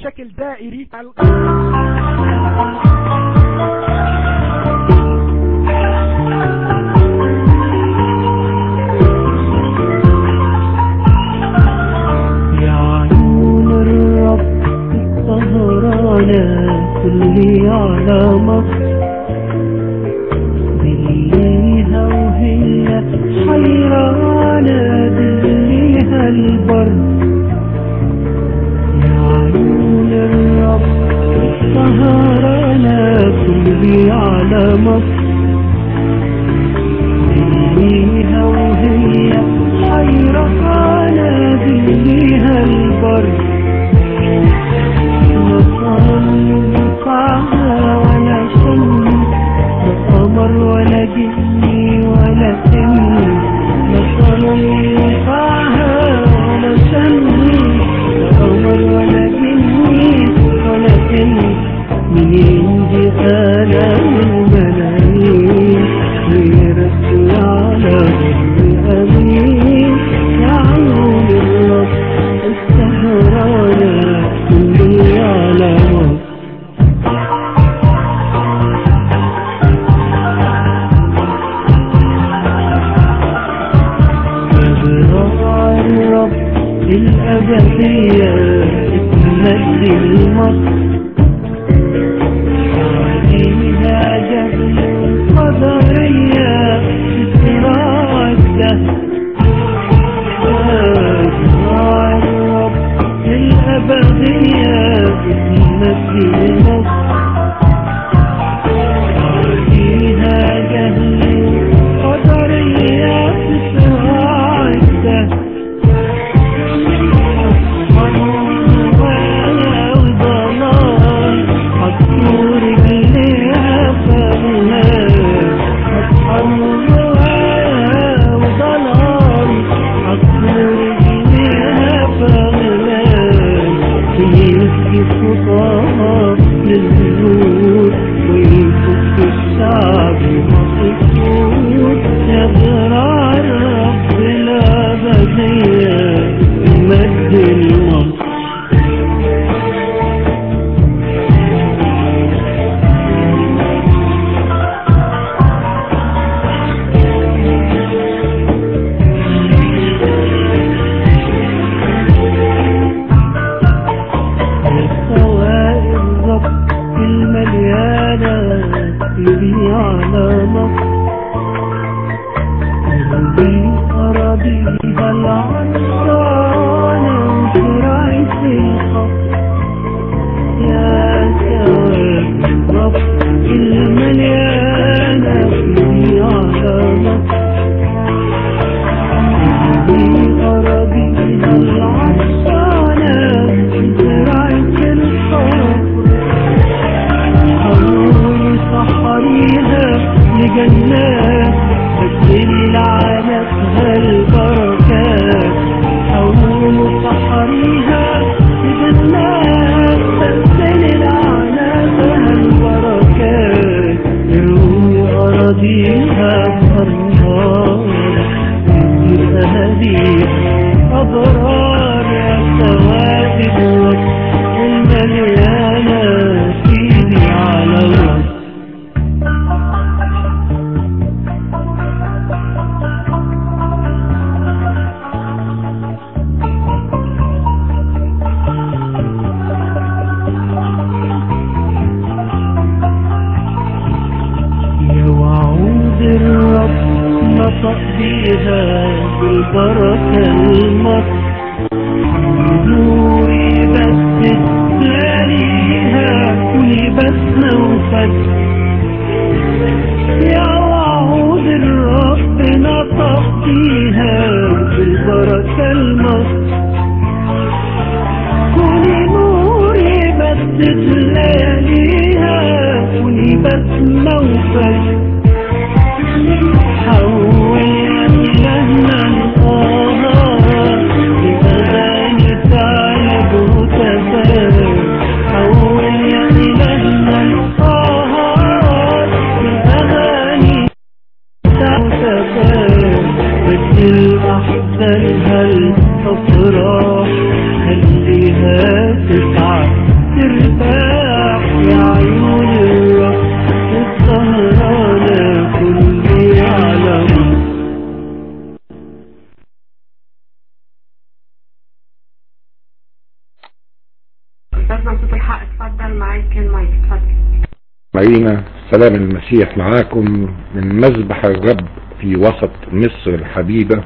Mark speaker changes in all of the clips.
Speaker 1: بشكل دائري
Speaker 2: يا عيون الرب سهرانة كلي على مصر دليها وهي حيرانة دليها البر يا عيون الرب سهرانة كلي على مصر دليها وهي حيرانة دليها البر نصر ينفعها ولا شم لا قمر ولا جني ولا سن نصر ينفعها ولا شم لا قمر ولا جني ولا سن مين دي أنا الملايين غيرك على أمين يا عيون الرب السهرانة كلي على مصر أبرار الرب الأبدية تمجد المصر عليها جهل قدرية بصراع الدهر أبرار الرب الأبدية تمجد المصر عليها جهل قدرية بصراع الدهر الشعب مقصود يغرى رب الأبدية مجد المصر السوائل الرب المليانة تبي على مصر قلبي أراضيها العطرانة وشرايط الخط يا سوائل الرب المليانة تبي على مصر قلبي أراضيها العطرانة وشرايط الخط حول صحريها لجنات بدل لعنتها البركات حول صحريها لجنات بدل لعنتها البركات روي أراضيها بأنهار تدي أهاليها أبرار يا سواد الوقت المليانة سيدي على الوقت يا وعود الرب نطق بيها بالبركة المصر نوري بس تلاقيها كوني بس نوفت يا وعود الرب نطق بيها بالبركة المصر كوني نوري بس تلاقيها كوني بس موفت حول إلهنا الآهات لأغاني تعلب وتفاهم حول إلهنا الآهات لأغاني تعتفاهم بدل أحسنها الأفراح خليها تسعد
Speaker 1: استاذنا صوت الحق اتفضل معاك المايك اتفضل
Speaker 3: معينا سلام المسيح معاكم من مذبح الرب في وسط مصر الحبيبة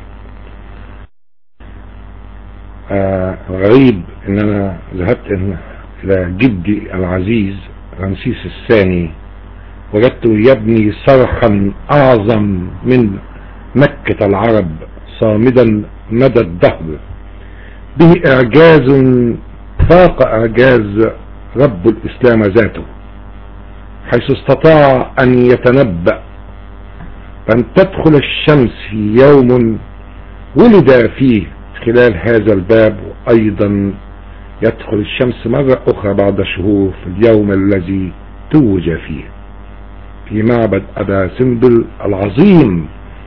Speaker 3: آه غريب ان انا ذهبت إن الى جدي العزيز رمسيس الثاني وجدته يبني صرحا اعظم من مكة العرب صامدا مدى الدهر به اعجاز فاق اعجاز رب الاسلام ذاته حيث استطاع ان يتنبأ أن تدخل الشمس في يوم ولد فيه خلال هذا الباب وأيضا يدخل الشمس مرة أخرى بعد شهور في اليوم الذي توج فيه في معبد أبا سمبل العظيم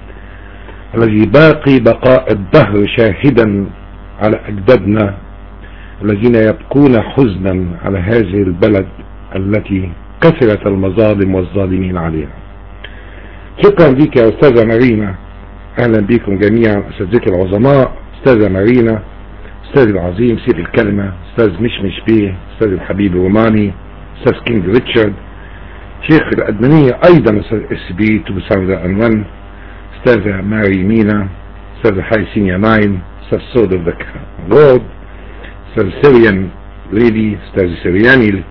Speaker 3: الذي باقي بقاء الدهر شاهدا على أجدادنا الذين يبكون حزنا على هذه البلد التي كثرت المظالم والظالمين عليها شكرا لك يا أستاذة مارينا أهلا بكم جميعا أساتذتي العظماء أستاذة مارينا أستاذ العظيم سيد الكلمة أستاذ مشمش بيه أستاذ الحبيب الروماني أستاذ كينج ريتشارد شيخ الأدمنية أيضا أستاذ اس بي تو ساوذا أنوان أستاذة ماري مينا أستاذ حي سينيا ناين أستاذ سود اوف ذا رود أستاذ سيريان ليدي أستاذ سيرياني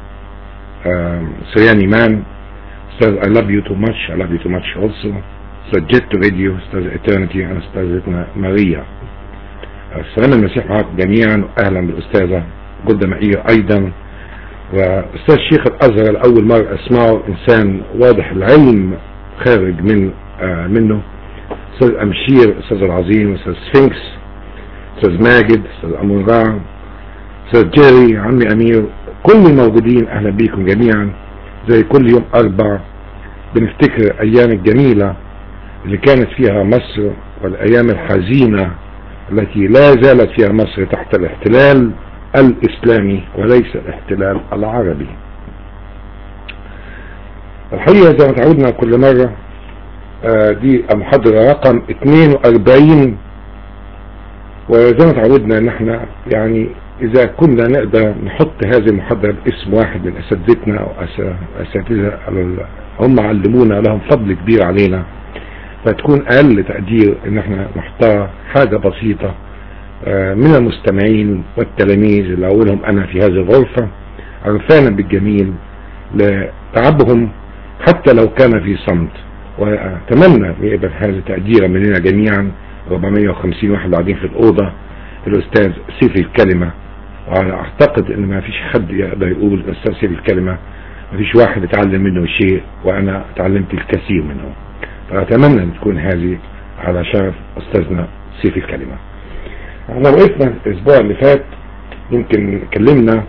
Speaker 3: سيرياني مان أستاذ I love you too much I love you too much also أستاذ جيت راديو أستاذ إترنتي أنا أستاذتنا ماريا السلام المسيح معكم جميعا وأهلا بالأستاذة جلدة مائية أيضا وأستاذ شيخ الأزهر لأول مرة أسمعه إنسان واضح العلم خارج من آه منه أستاذ أمشير أستاذ العظيم أستاذ سفنكس أستاذ ماجد أستاذ أمون رام أستاذ جيري عمي أمير كل الموجودين أهلا بكم جميعا زي كل يوم أربع بنفتكر أيام الجميلة اللي كانت فيها مصر والأيام الحزينة التي لا زالت فيها مصر تحت الاحتلال الإسلامي وليس الاحتلال العربي الحقيقة زي ما تعودنا كل مرة آه دي المحاضرة رقم 42 وزي ما تعودنا ان احنا يعني اذا كنا نقدر نحط هذه المحاضرة باسم واحد من اساتذتنا او اساتذة هم علمونا لهم فضل كبير علينا فتكون اقل تقدير ان احنا نحطها حاجة بسيطة من المستمعين والتلاميذ اللي اقولهم انا في هذه الغرفة عرفانا بالجميل لتعبهم حتى لو كان في صمت واتمنى يقبل هذا تقديرا مننا جميعا 450 واحد قاعدين في الاوضة الاستاذ سيف الكلمة وانا اعتقد ان ما فيش حد يقدر يقول الاستاذ سيف الكلمة ما فيش واحد اتعلم منه شيء وانا اتعلمت الكثير منه فاتمنى ان تكون هذه على شرف استاذنا سيف الكلمة احنا وقفنا الاسبوع اللي فات يمكن اتكلمنا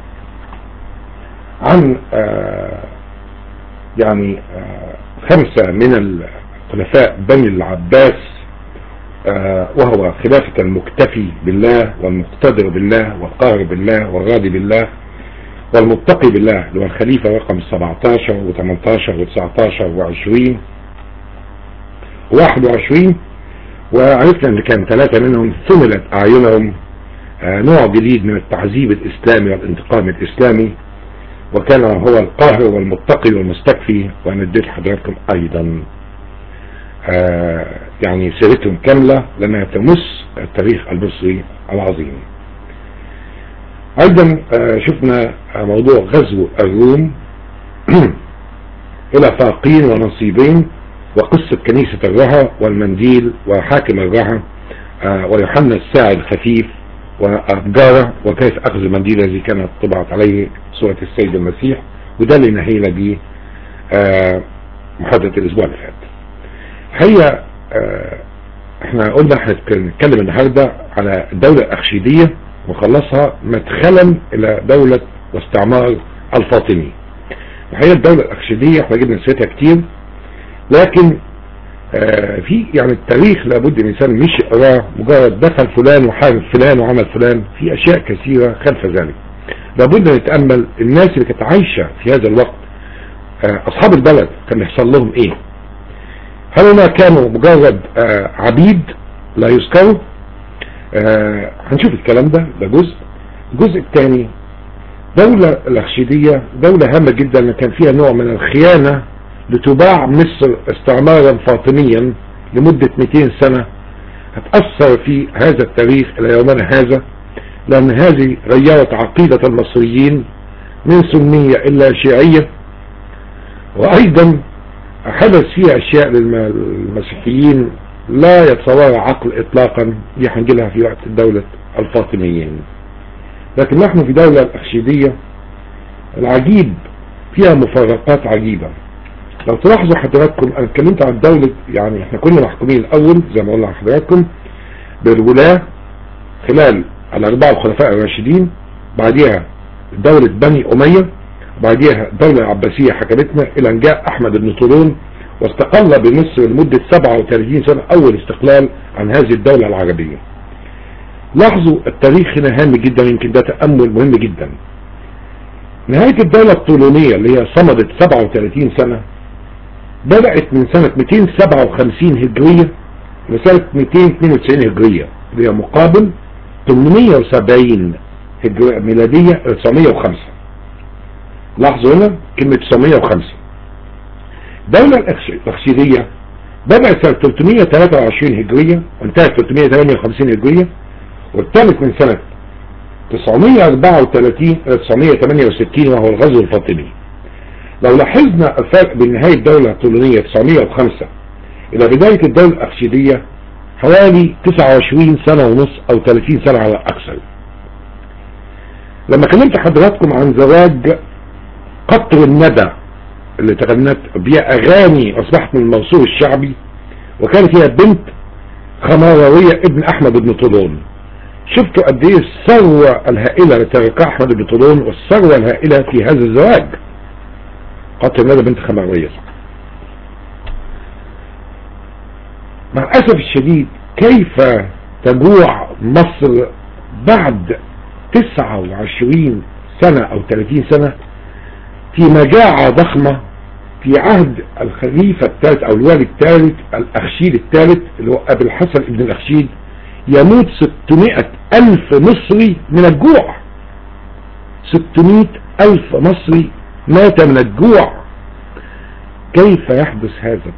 Speaker 3: عن آه يعني آه خمسة من الخلفاء بني العباس آه وهو خلافة المكتفي بالله والمقتدر بالله والقاهر بالله والراضي بالله والمتقي بالله اللي هو الخليفة رقم 17 و18 و19 و20 و21 وعرفنا ان كان ثلاثة منهم ثملت اعينهم آه نوع جديد من التعذيب الاسلامي والانتقام الاسلامي وكان هو القاهر والمتقي والمستكفي وانا اديت حضراتكم ايضا آه يعني سيرتهم كاملة لانها تمس التاريخ المصري العظيم ايضا آه شفنا موضوع غزو الروم الى فاقين ونصيبين وقصة كنيسة الرها والمنديل وحاكم الرها آه ويوحنا الساعي الخفيف وأفجارة وكيف أخذ المنديل الذي كانت طبعت عليه صورة السيد المسيح وده اللي نهينا به آه محاضرة الأسبوع اللي فات هي آه احنا قلنا هنتكلم النهاردة على الدولة الأخشيدية وخلصها مدخلا إلى دولة واستعمار الفاطمي الحقيقة الدولة الأخشيدية احنا جبنا سيرتها كتير لكن آه في يعني التاريخ لابد الانسان مش يقراه مجرد دخل فلان وحارب فلان وعمل فلان في اشياء كثيرة خلف ذلك لابد نتأمل الناس اللي كانت عايشة في هذا الوقت آه اصحاب البلد كان يحصل لهم ايه هل هما كانوا مجرد آه عبيد لا يذكروا هنشوف الكلام ده ده جزء الجزء الثاني دولة الأخشيدية دولة هامة جدا لأن كان فيها نوع من الخيانة لتباع مصر استعمارا فاطميا لمدة 200 سنة هتأثر في هذا التاريخ إلى يومنا هذا لأن هذه غيرت عقيدة المصريين من سنية إلى شيعية وأيضا حدث فيها أشياء للمسيحيين لا يتصور عقل إطلاقا دي هنجيلها في وقت دولة الفاطميين لكن نحن في دولة الأخشيدية العجيب فيها مفارقات عجيبة لو تلاحظوا حضراتكم انا اتكلمت عن دولة يعني احنا كنا محكومين الاول زي ما قلنا لحضراتكم بالولاة خلال الاربعة الخلفاء الراشدين بعديها دولة بني امية بعديها الدولة العباسية حكمتنا الى ان جاء احمد بن طولون واستقل بمصر لمدة 37 سنة اول استقلال عن هذه الدولة العربية لاحظوا التاريخ هنا هام جدا يمكن ده تأمل مهم جدا نهاية الدولة الطولونية اللي هي صمدت 37 سنة بدأت من سنة 257 هجرية لسنة 292 هجرية اللي هي مقابل 870 هجرية ميلادية 905 لاحظوا هنا كلمة 905 الدولة الأخشيدية بدأت سنة 323 هجرية وانتهت 358 هجرية وابتدت من سنة 934 968 وهو الغزو الفاطمي لو لاحظنا الفرق بين نهاية الدولة الطولونية 905 إلى بداية الدولة الأخشيدية حوالي 29 سنة ونص أو 30 سنة على الأكثر لما كلمت حضراتكم عن زواج قطر الندى اللي تغنت بيها أغاني أصبحت من الموسوع الشعبي وكانت هي بنت خماروية ابن أحمد بن طولون شفتوا قد ايه الثروة الهائلة اللي تركها أحمد بن طولون والثروة الهائلة في هذا الزواج قتل ندى بنت خمروية مع الأسف الشديد كيف تجوع مصر بعد 29 سنة أو 30 سنة في مجاعة ضخمة في عهد الخليفة الثالث أو الوالي الثالث الأخشيد الثالث اللي هو أبي الحسن ابن الأخشيد يموت 600 ألف مصري من الجوع 600 ألف مصري مات من الجوع كيف يحدث هذا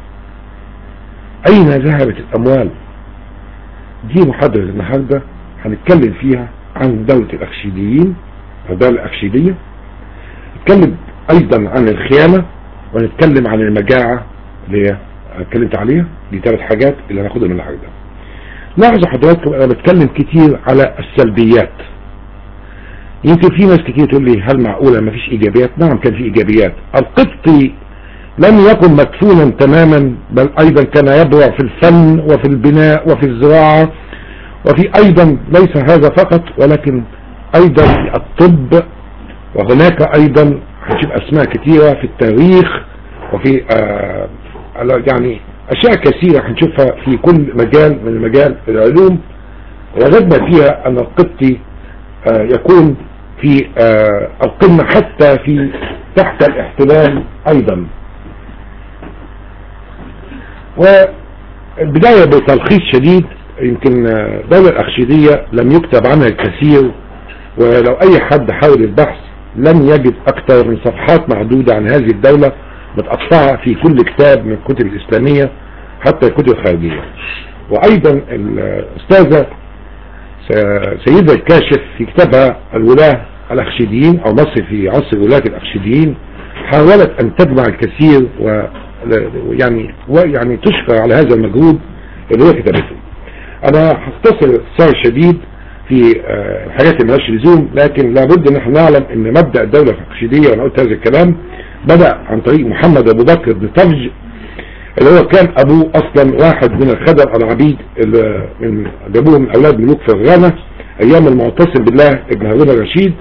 Speaker 3: أين ذهبت الأموال دي محاضرة النهاردة هنتكلم فيها عن دولة الأخشيديين الدولة الأخشيدية نتكلم أيضا عن الخيانة ونتكلم عن المجاعة اللي هي اتكلمت عليها دي ثلاث حاجات اللي هناخدها من النهارده لاحظوا حضراتكم انا بتكلم كتير على السلبيات يمكن في ناس كتير تقول لي هل معقولة ما فيش ايجابيات نعم كان في ايجابيات القبطي لم يكن مدفونا تماما بل ايضا كان يبرع في الفن وفي البناء وفي الزراعة وفي ايضا ليس هذا فقط ولكن ايضا في الطب وهناك ايضا هنشوف اسماء كثيرة في التاريخ وفي آه يعني اشياء كثيرة هنشوفها في كل مجال من مجال العلوم وجدنا فيها ان القبطي آه يكون في آه القمة حتى في تحت الاحتلال ايضا والبداية بتلخيص شديد يمكن الدولة الأخشيدية لم يكتب عنها الكثير ولو أي حد حاول البحث لم يجد أكثر من صفحات معدودة عن هذه الدولة متقطعة في كل كتاب من الكتب الإسلامية حتى الكتب الخارجية وأيضا الأستاذة سيدة الكاشف في كتابها الولاة الأخشيديين أو مصر في عصر ولاة الأخشيديين حاولت أن تجمع الكثير و يعني ويعني تشكر على هذا المجهود اللي هو كتابته انا هختصر اختصار شديد في الحاجات اللي مالهاش لزوم لكن لابد ان احنا نعلم ان مبدا الدوله التقشيديه وانا قلت هذا الكلام بدا عن طريق محمد ابو بكر بن طفج اللي هو كان ابوه اصلا واحد من الخدم العبيد اللي من جابوه من اولاد ملوك فرغانه ايام المعتصم بالله ابن هارون الرشيد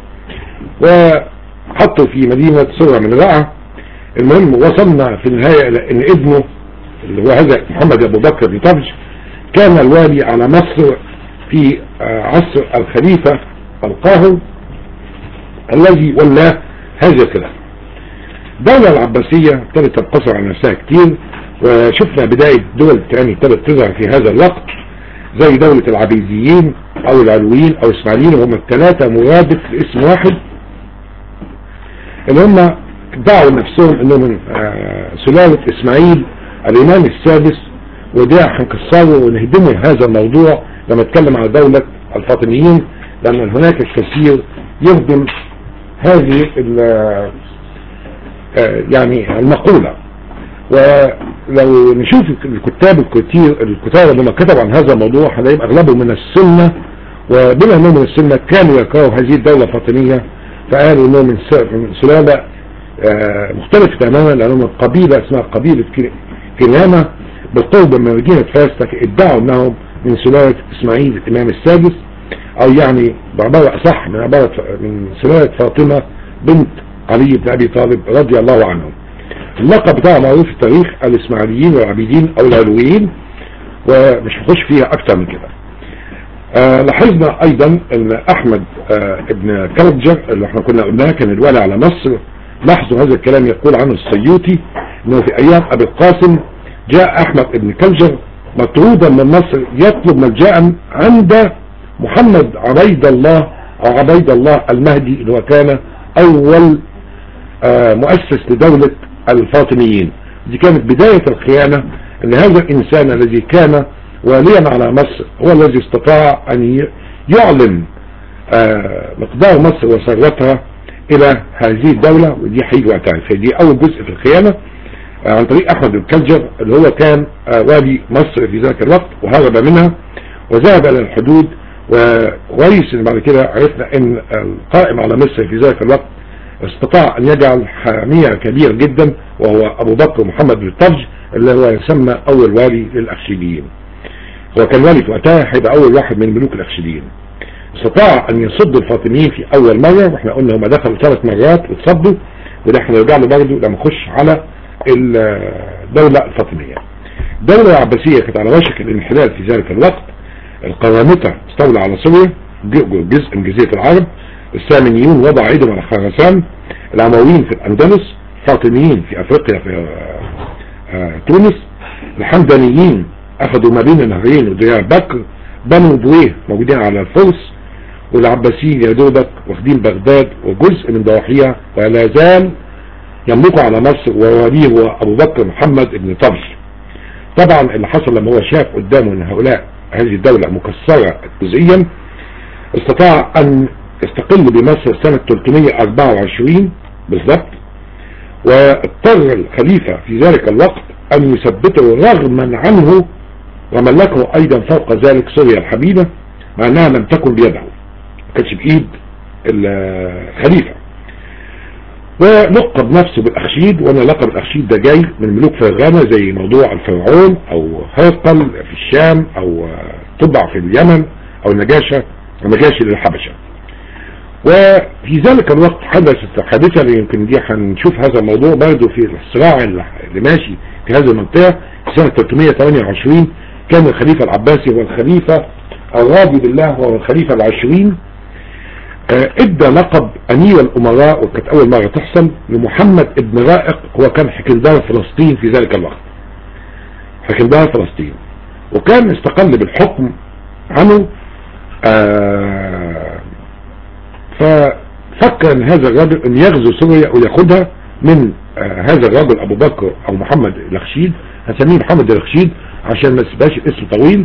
Speaker 3: وحطوا في مدينه سره من رعا المهم وصلنا في النهاية الى ان ابنه اللي هو هذا محمد ابو بكر بن طفج كان الوالي على مصر في عصر الخليفة القاهر الذي ولاه هذه الخلافة الدولة العباسية ابتدت تنقصر على نفسها كتير وشفنا بداية دول تاني ابتدت تظهر في هذا الوقت زي دولة العبيديين او العلويين او الاسماعيليين وهم الثلاثة مرادف لاسم واحد اللي هم دعوا نفسهم انهم من آه، سلالة اسماعيل الامام السادس وده هنكسره ونهدمه هذا الموضوع لما اتكلم على دولة الفاطميين لان هناك الكثير يهدم هذه ال- آه، يعني المقولة ولو نشوف الكتاب الكتير الكتاب اللي هم كتبوا عن هذا الموضوع هنلاقيهم اغلبهم من السنة وبما انهم من السنة كانوا يكرهوا هذه الدولة الفاطمية فقالوا انهم من س- من سلالة آه، مختلفة تماما لانهم من قبيلة اسمها قبيلة كي- كنانة بالقرب من مدينة فاس لكن ادعوا انهم من سلالة اسماعيل الامام السادس او يعني بعبارة اصح من عبارة من سلالة فاطمة بنت علي بن ابي طالب رضي الله عنهم اللقب بتاعه معروف في التاريخ الاسماعيليين والعبيدين او العلويين ومش هخش فيها اكتر من كده آه لاحظنا ايضا ان احمد آه ابن كرجر اللي احنا كنا قلناه كان الوالي على مصر لاحظوا هذا الكلام يقول عنه السيوطي انه في ايام ابي القاسم جاء احمد ابن كلجر مطرودا من مصر يطلب ملجأ عند محمد عبيد الله او عبيد الله المهدي اللي هو كان اول آه مؤسس لدولة الفاطميين دي كانت بداية الخيانة ان هذا الانسان الذي كان واليا على مصر هو الذي استطاع ان ي- يعلن آه مقدار مصر وثروتها الى هذه الدولة ودي هيجي وقتها فدي اول جزء في الخيانة آه عن طريق احمد الكلجر اللي هو كان آه والي مصر في ذاك الوقت وهرب منها وذهب الى الحدود وكويس ان بعد كده عرفنا ان القائم على مصر في ذاك الوقت استطاع ان يجعل حامية كبير جدا وهو ابو بكر محمد بن الطرج اللي هو يسمى اول والي للاخشيديين هو كان والي في وقتها هيبقى اول واحد من ملوك الاخشيديين استطاع ان يصد الفاطميين في اول مرة واحنا قلنا هم دخلوا ثلاث مرات وتصدوا وده احنا نرجع له برضه لما نخش على الدولة الفاطمية الدولة العباسية كانت على وشك الانحلال في ذلك الوقت القرامطة استولى على سوريا ج- جزء من جزيرة العرب السامنيون وضع ايدهم على خراسان الامويين في الاندلس الفاطميين في افريقيا في آه، آه، تونس الحمدانيين اخذوا ما بين النهرين وديار بكر بنو بويه موجودين على الفرس والعباسيين يا دوبك واخدين بغداد وجزء من ضواحيها ولا زال يملكوا على مصر ووليه هو ابو بكر محمد بن طرش طبعا اللي حصل لما هو شاف قدامه ان هؤلاء هذه الدولة مكسرة جزئيا استطاع ان يستقل بمصر سنة 324 بالضبط واضطر الخليفة في ذلك الوقت ان يثبته رغما عنه وملكه ايضا فوق ذلك سوريا الحبيبة مع انها لم تكن بيده ما كانتش بايد الخليفة ولقب نفسه بالاخشيد وانا لقب الاخشيد ده جاي من ملوك فرغانة زي موضوع الفرعون او هرقل في الشام او طبع في اليمن او النجاشة النجاشي للحبشة وفي ذلك الوقت حدثت حادثة اللي يمكن دي هنشوف هذا الموضوع برضه في الصراع اللي ماشي في هذه المنطقة في سنة 328 كان الخليفة العباسي هو الخليفة الراضي بالله هو الخليفة العشرين آه، ادى لقب امير الامراء وكانت اول مرة تحصل لمحمد ابن رائق هو كان حكمدار فلسطين في ذلك الوقت حكمدار فلسطين وكان استقل بالحكم عنه آه ففكر ان هذا الرجل ان يغزو سوريا وياخدها من آه هذا الرجل ابو بكر او محمد الاخشيد هنسميه محمد الاخشيد عشان ما تبقاش الاسم طويل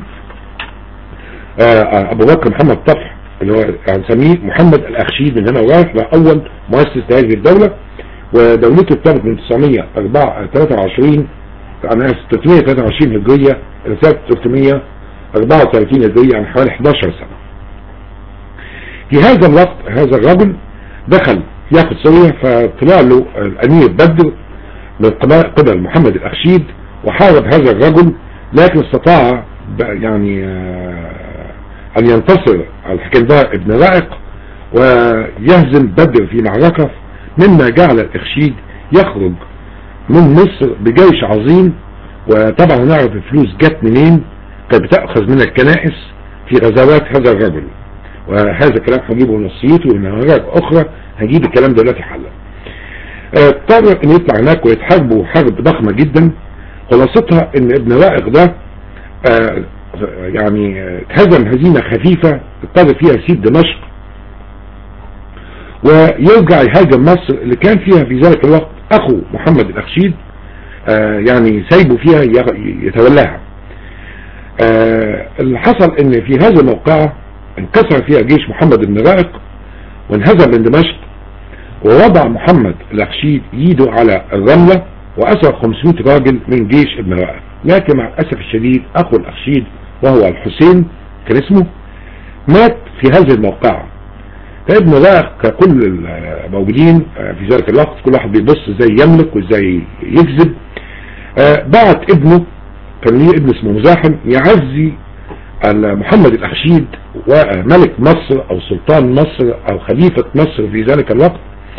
Speaker 3: آه ابو بكر محمد طفح اللي هو هنسميه محمد الاخشيد من هنا ورايح ده اول مؤسس لهذه الدولة ودولته ابتدت من 923 انا اسف 323 هجرية الى سنة 334 هجرية يعني حوالي 11 سنة في هذا الوقت هذا الرجل دخل ياخد سوريا فطلع له الامير بدر من قبل محمد الاخشيد وحارب هذا الرجل لكن استطاع يعني ان ينتصر على الحكمدار ابن رائق ويهزم بدر في معركة مما جعل الاخشيد يخرج من مصر بجيش عظيم وطبعا نعرف الفلوس جت منين كانت بتأخذ من الكنائس في غزوات هذا الرجل وهذا الكلام هنجيبه نصيته ومن مراجع اخرى هنجيب الكلام دلوقتي حالا اضطر ان يطلع هناك ويتحاربوا حرب ضخمة جدا خلاصتها ان ابن رائق ده آه يعني هزم هزيمة خفيفة اضطر فيها يسيب دمشق ويرجع يهاجم مصر اللي كان فيها في ذلك الوقت اخو محمد الاخشيد آه يعني سايبه فيها يغ- يتولاها آه اللي حصل ان في هذه الموقعة انكسر فيها جيش محمد بن رائق وانهزم من دمشق ووضع محمد الاخشيد ايده على الرملة واسر 500 راجل من جيش ابن رائق لكن مع الاسف الشديد اخو الاخشيد وهو الحسين كان اسمه مات في هذه الموقعة فابن رائق ككل الموجودين في ذلك الوقت كل واحد بيبص ازاي يملك وازاي يكذب آه، بعت ابنه كان ليه ابن اسمه مزاحم يعزي محمد الأخشيد وملك مصر أو سلطان مصر أو خليفة مصر في ذلك الوقت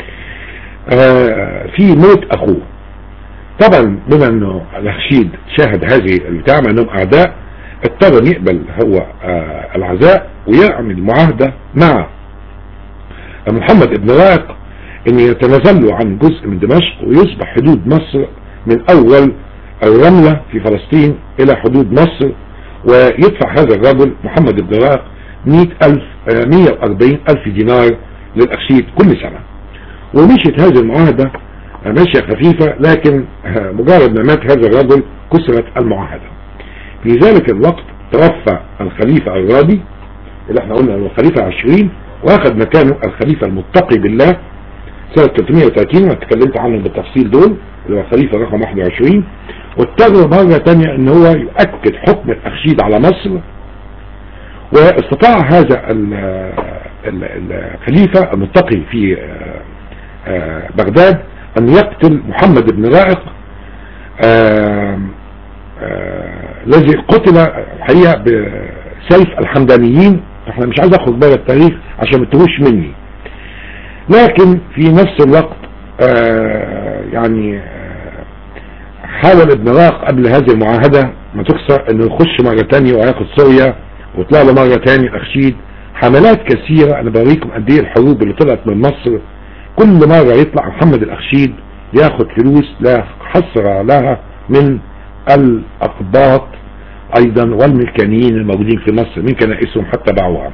Speaker 3: آه، في موت أخوه طبعا بما أنه الأخشيد شاهد هذه البتاع مع أنهم أعداء اضطر أن يقبل هو آه، العزاء ويعمل معاهدة مع محمد بن رائق ان يتنازلوا عن جزء من دمشق ويصبح حدود مصر من اول الرملة في فلسطين الى حدود مصر ويدفع هذا الرجل محمد بن رائق 100 ألف 140 ألف دينار للأخشيد كل سنة ومشيت هذه المعاهدة ماشية خفيفة لكن مجرد ما مات هذا الرجل كسرت المعاهدة في ذلك الوقت توفى الخليفة الرابي اللي احنا قلنا هو الخليفة 20 واخد مكانه الخليفة المتقي بالله سنة 330 وانا اتكلمت عنه بالتفصيل دول اللي هو الخليفة رقم 21 واضطر مرة تانية ان هو يؤكد حكم الاخشيد على مصر واستطاع هذا ال- ال- الخليفة المتقي في آه، آه، بغداد ان يقتل محمد بن رائق آه، آه، الذي قتل الحقيقة بسيف الحمدانيين احنا مش عايز اخرج بره التاريخ عشان ما تتوهوش مني لكن في نفس الوقت آه يعني آه حاول ابن راق قبل هذه المعاهدة ما تكسر انه يخش مرة تانية وياخد سوريا وطلع له مرة تانية الاخشيد حملات كثيرة انا بوريكم قد ايه الحروب اللي طلعت من مصر كل مرة يطلع محمد الاخشيد ياخد فلوس لا حصر لها من الاقباط ايضا والملكانيين الموجودين في مصر من كنائسهم حتى باعوها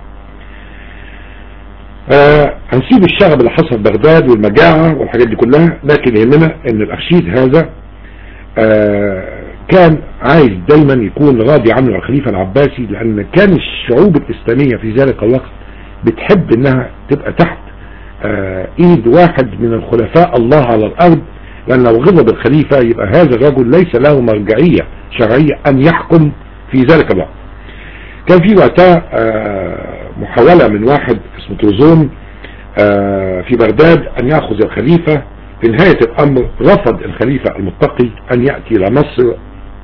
Speaker 3: آه هنسيب الشغب اللي حصل في بغداد والمجاعة والحاجات دي كلها لكن يهمنا ان الاخشيد هذا آه كان عايز دايما يكون راضي عنه الخليفة العباسي لان كان الشعوب الاسلامية في ذلك الوقت بتحب انها تبقى تحت آه ايد واحد من الخلفاء الله على الارض لان لو غضب الخليفة يبقى هذا الرجل ليس له مرجعية شرعية ان يحكم في ذلك الوقت كان في وقتها آه محاولة من واحد اسمه توزون آه في بغداد ان يأخذ الخليفة في نهاية الامر رفض الخليفة المتقي ان يأتي الى مصر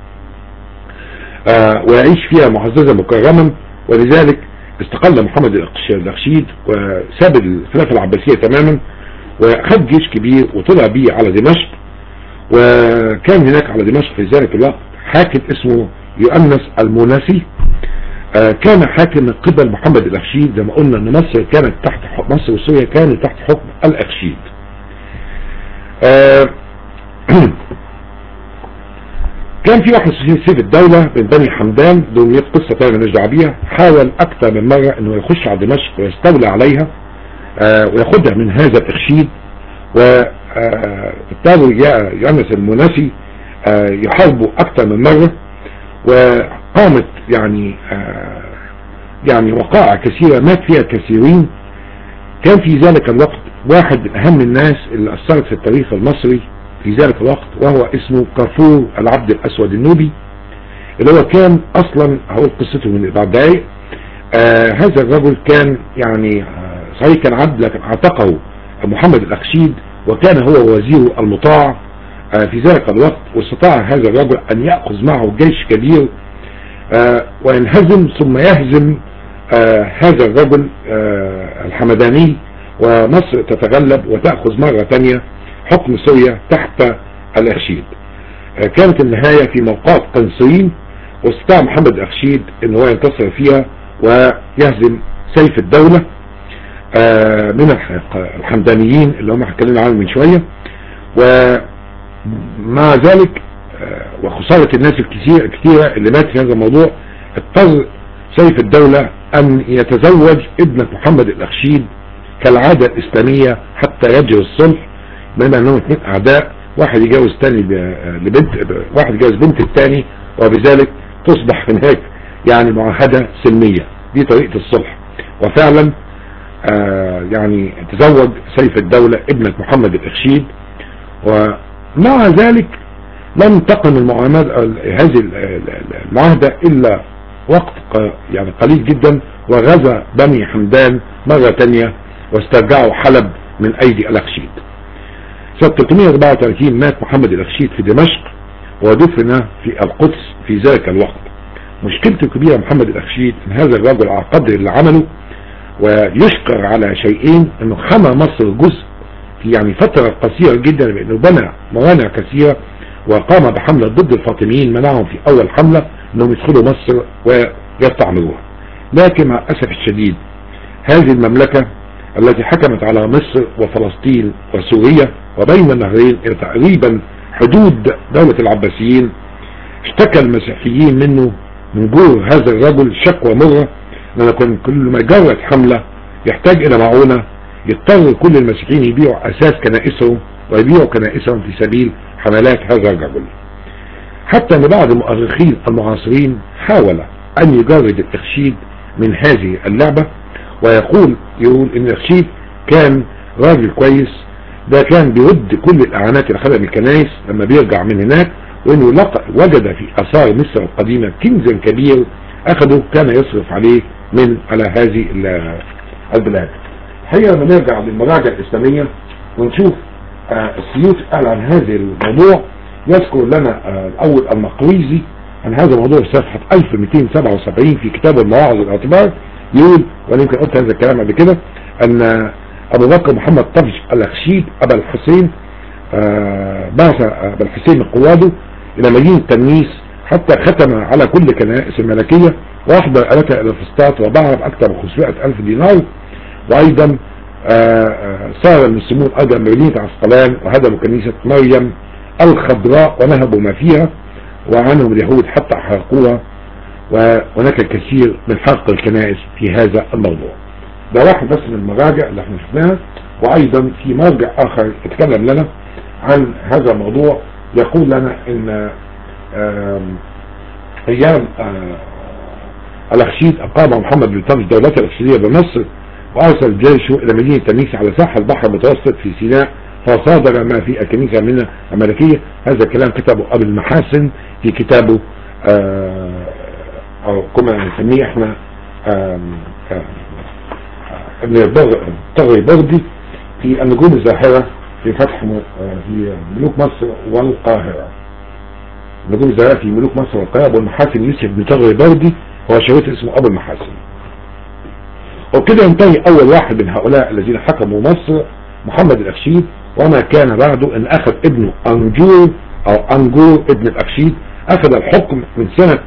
Speaker 3: آه ويعيش فيها معززا مكرما ولذلك استقل محمد الأخشيد وساب الخلافة العباسية تماما وخد جيش كبير وطلع بيه على دمشق وكان هناك على دمشق في ذلك الوقت حاكم اسمه يؤنس المونسي آه كان حاكم من قبل محمد الأخشيد زي ما قلنا ان مصر كانت تحت حكم مصر وسوريا كانت تحت حكم الأخشيد آه كان في واحد اسمه سيف الدولة من بني حمدان دول ليه قصة تانية مالناش دعوة بيها حاول أكثر من مرة إنه يخش على دمشق ويستولى عليها آه وياخدها من هذا التخشيد وابتدوا يونس المناسي آه يحاربوا أكثر من مرة وقامت يعني آه يعني وقائع كثيرة مات فيها كثيرين كان في ذلك الوقت واحد من أهم الناس اللي أثرت في التاريخ المصري في ذلك الوقت وهو اسمه كافور العبد الأسود النوبي اللي هو كان أصلا هقول قصته من بعد دقايق آه هذا الرجل كان يعني آه صحيح كان عبد لكن اعتقه محمد الأخشيد وكان هو وزيره المطاع آه في ذلك الوقت واستطاع هذا الرجل أن يأخذ معه جيش كبير آه وينهزم ثم يهزم آه هذا الرجل آه الحمداني ومصر تتغلب وتأخذ مرة تانية حكم سوريا تحت الأخشيد آه كانت النهاية في موقعة قنصرين واستطاع محمد الأخشيد ان هو ينتصر فيها ويهزم سيف الدولة آه من الحمدانيين اللي هم اتكلمنا عنهم من شوية ومع ذلك وخسارة الناس الكثير الكثيرة اللي مات في هذا الموضوع اضطر سيف الدولة ان يتزوج ابنة محمد الأخشيد كالعادة الإسلامية حتى يجري الصلح بما أنهم اثنين أعداء واحد يجوز تاني ب- لبنت واحد يجوز بنت الثاني وبذلك تصبح هناك يعني معاهدة سلمية دي طريقة الصلح وفعلا آه يعني تزوج سيف الدولة ابنة محمد الإخشيد ومع ذلك لم تقم المعاملة هذه المعاهدة إلا وقت ق- يعني قليل جدا وغزا بني حمدان مرة تانية واسترجعوا حلب من أيدي الأخشيد سنة 334 مات محمد الأخشيد في دمشق ودفن في القدس في ذلك الوقت مشكلته الكبيرة محمد الأخشيد ان هذا الرجل على قدر اللي عمله ويشكر على شيئين انه حمى مصر جزء في يعني فترة قصيرة جدا بانه بنى موانع كثيرة وقام بحملة ضد الفاطميين منعهم في اول حملة انهم يدخلوا مصر ويستعمروها لكن مع الاسف الشديد هذه المملكة التي حكمت على مصر وفلسطين وسوريا وبين النهرين الى تقريبا حدود دولة العباسيين اشتكى المسيحيين منه من جور هذا الرجل شكوى مرة لأن كان كل ما جرت حملة يحتاج إلى معونة يضطر كل المسيحيين يبيعوا أساس كنائسهم ويبيعوا كنائسهم في سبيل حملات هذا الرجل حتى أن بعض المؤرخين المعاصرين حاول أن يجرد الإخشيد من هذه اللعبة ويقول يقول إن الإخشيد كان راجل كويس ده كان بيرد كل الإعانات اللي أخذها من الكنائس لما بيرجع من هناك وإنه لقى وجد في آثار مصر القديمة كنزا كبير أخذه كان يصرف عليه من على هذه ال- البلاد هي لما نرجع للمراجع الإسلامية ونشوف آه، السيوط قال عن هذا الموضوع يذكر لنا آه، الأول المقريزي عن هذا الموضوع في صفحة 1277 في كتاب المواعظ والاعتبار يقول وانا يمكن قلت هذا الكلام قبل كده ان ابو بكر محمد طفش الاخشيد ابا الحسين آه، بعث ابا الحسين من قواده الى مدينة تنيس حتى ختم على كل كنائس الملكية واحضر آلتها الى الفسطاط وباعها باكثر من 500 الف دينار وايضا آه، آه، صار المسلمون ايضا مدينة عسقلان وهدموا كنيسة مريم الخضراء ونهبوا ما فيها وعنهم اليهود حتى حرقوها وهناك الكثير من حرق الكنائس في هذا الموضوع ده واحد بس من المراجع اللي احنا شفناها وايضا في مرجع اخر اتكلم لنا عن هذا الموضوع يقول لنا ان آم، ايام آه، الاخشيد اقام محمد بن طرش دولته الاخشيديه بمصر وارسل جيشه الى مدينه تنيس على ساحل البحر المتوسط في سيناء فصادر ما في الكنيسه من الملكيه هذا الكلام كتبه ابو المحاسن في كتابه آه، او كما نسميه احنا آم، آم، ابن طغي بردي في النجوم الزاهرة في فتح م- آه، في ملوك مصر والقاهرة النجوم الزاهرة في ملوك مصر والقاهرة أبو المحاسن يوسف بن طغي بردي هو شريط اسمه أبو المحاسن وبكده ينتهي أول واحد من هؤلاء الذين حكموا مصر محمد الأخشيد وما كان بعده أن أخذ ابنه أنجور أو أنجور ابن الأخشيد أخذ الحكم من سنة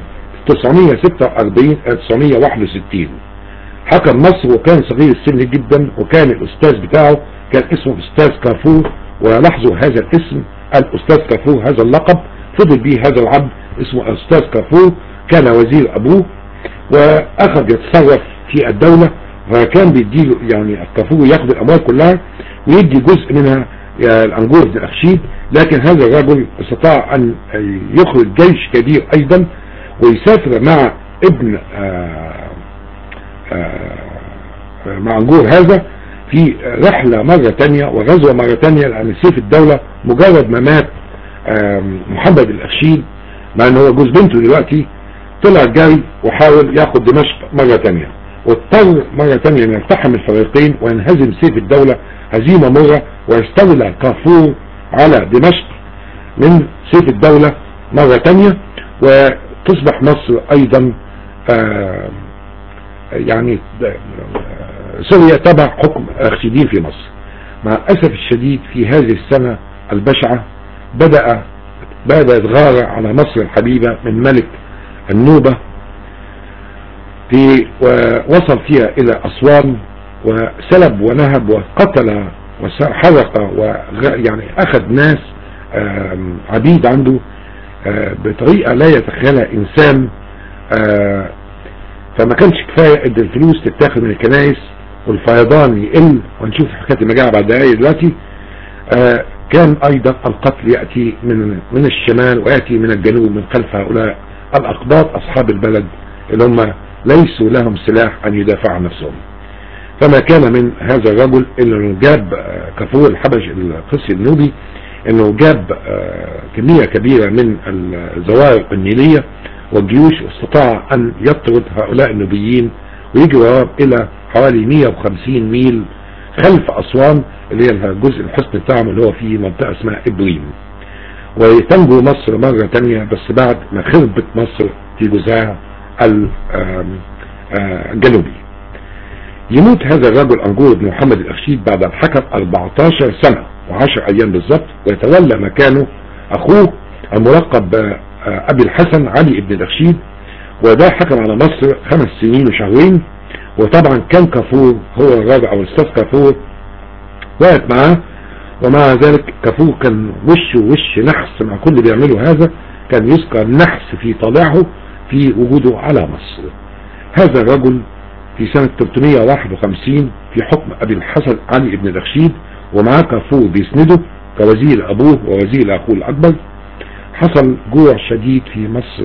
Speaker 3: 946 آه، 961 حكم مصر وكان صغير السن جدا وكان الأستاذ بتاعه كان اسمه أستاذ كافور ولاحظوا هذا الاسم الأستاذ كافور هذا اللقب فضل به هذا العبد اسمه أستاذ كافور كان وزير أبوه وأخذ يتصرف في الدولة وكان بيديله يعني الكافور ياخد الأموال كلها ويدي جزء منها يا الأنجور بن الأخشيد لكن هذا الرجل استطاع أن يخرج جيش كبير أيضا ويسافر مع ابن آه آه، مع نجور هذا في رحلة مرة تانية وغزوة مرة تانية لأن سيف الدولة مجرد ما مات آم، محمد الأخشيد مع أنه هو جوز بنته دلوقتي طلع جري وحاول ياخد دمشق مرة تانية واضطر مرة تانية أن يلتحم الفريقين وينهزم سيف الدولة هزيمة مرة ويستولى كافور على دمشق من سيف الدولة مرة تانية وتصبح مصر أيضا آم، يعني سوريا تبع حكم الأخشيدين في مصر مع الأسف الشديد في هذه السنة البشعة بدأ بدأت غارة على مصر الحبيبة من ملك النوبة في ووصل فيها إلى أسوان وسلب ونهب وقتل وحرق ويعني أخذ ناس آم، عبيد عنده آه، بطريقة لا يتخيلها إنسان آه، فما كانش كفاية ان الفلوس تتاخد من الكنائس والفيضان يقل ونشوف حكاية المجاعة بعد دقايق دلوقتي آه كان ايضا القتل يأتي من من الشمال ويأتي من الجنوب من خلف هؤلاء الاقباط اصحاب البلد اللي هم ليسوا لهم سلاح ان يدافعوا عن نفسهم فما كان من هذا الرجل انه جاب آه، كفور الحبش القسي النوبي انه جاب آه، كمية كبيرة من الزوائر النيلية والجيوش استطاع ان يطرد هؤلاء النوبيين ويجي وراهم الى حوالي 150 ميل خلف اسوان اللي هي الجزء الحصن بتاعهم اللي هو في منطقة اسمها ابريم وتنجو مصر مرة تانية بس بعد ما خربت مصر في جزءها ال- آم، آه، الجنوبي يموت هذا الرجل أنجور بن محمد الأخشيد بعد الحكم 14 سنة و10 أيام بالضبط ويتولى مكانه أخوه الملقب بأبي الحسن علي بن الأخشيد وده حكم على مصر خمس سنين وشهرين وطبعا كان كفور هو الراجل أو الأستاذ كفور وقت معاه ومع ذلك كفور كان وشه وش نحس مع كل اللي بيعمله هذا كان يذكر نحس في طالعه في وجوده على مصر هذا الرجل في سنة 351 في حكم أبي الحسن علي بن الأخشيد ومعاه كافور بيسنده كوزير أبوه ووزير أخوه الأكبر حصل جوع شديد في مصر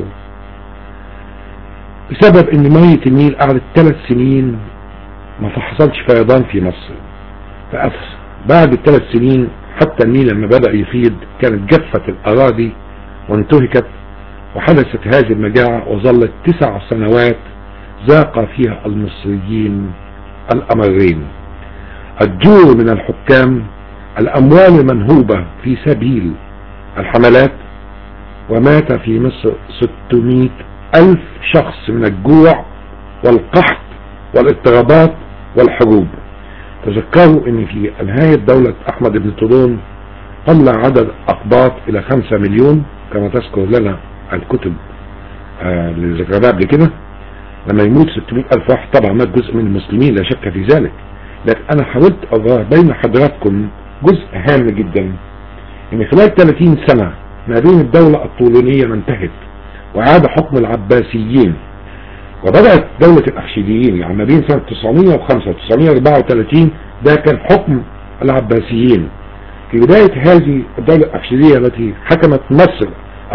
Speaker 3: بسبب ان مية النيل قعدت ثلاث سنين ما حصلش فيضان في مصر فأفس بعد الثلاث سنين حتى النيل لما بدأ يفيض كانت جفت الأراضي وانتهكت وحدثت هذه المجاعة وظلت تسع سنوات ذاق فيها المصريين الأمرين الجور من الحكام الأموال المنهوبة في سبيل الحملات ومات في مصر 600 ألف شخص من الجوع والقحط والاضطرابات والحروب تذكروا ان في نهاية دولة احمد بن طولون طلع عدد اقباط الى خمسة مليون كما تذكر لنا الكتب آه اللي ذكرناها قبل كده لما يموت 600 ألف واحد طبعا مات جزء من المسلمين لا شك في ذلك لكن أنا حاولت أظهر بين حضراتكم جزء هام جدا إن خلال 30 سنة ما بين الدولة الطولونية ما انتهت وعاد حكم العباسيين وبدأت دولة الأخشيديين يعني ما بين سنة 905 و 934 ده كان حكم العباسيين في بداية هذه الدولة الأخشيدية التي حكمت مصر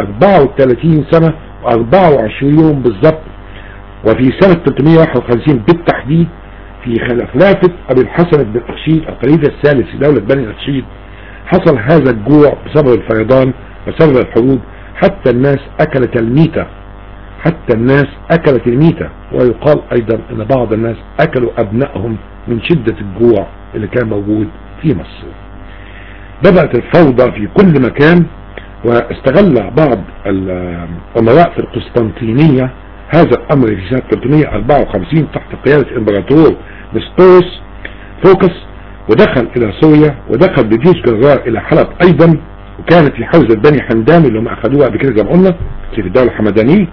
Speaker 3: 34 سنة و24 يوم بالضبط وفي سنة 351 بالتحديد في خلافة أبي الحسن بن الأخشيد الخليفة الثالث في دولة بني الأخشيد حصل هذا الجوع بسبب الفيضان وسبب الحروب حتى الناس أكلت الميتة حتى الناس أكلت الميتة ويقال أيضا أن بعض الناس أكلوا أبنائهم من شدة الجوع اللي كان موجود في مصر بدأت الفوضى في كل مكان واستغل بعض الأمراء في القسطنطينية هذا الأمر في سنة 354 تحت قيادة إمبراطور نستوس فوكس ودخل إلى سوريا ودخل بجيش جرار إلى حلب أيضا وكانت في حوزة بني حمدان اللي هم أخذوها قبل كده زي ما قلنا في الدولة الحمدانية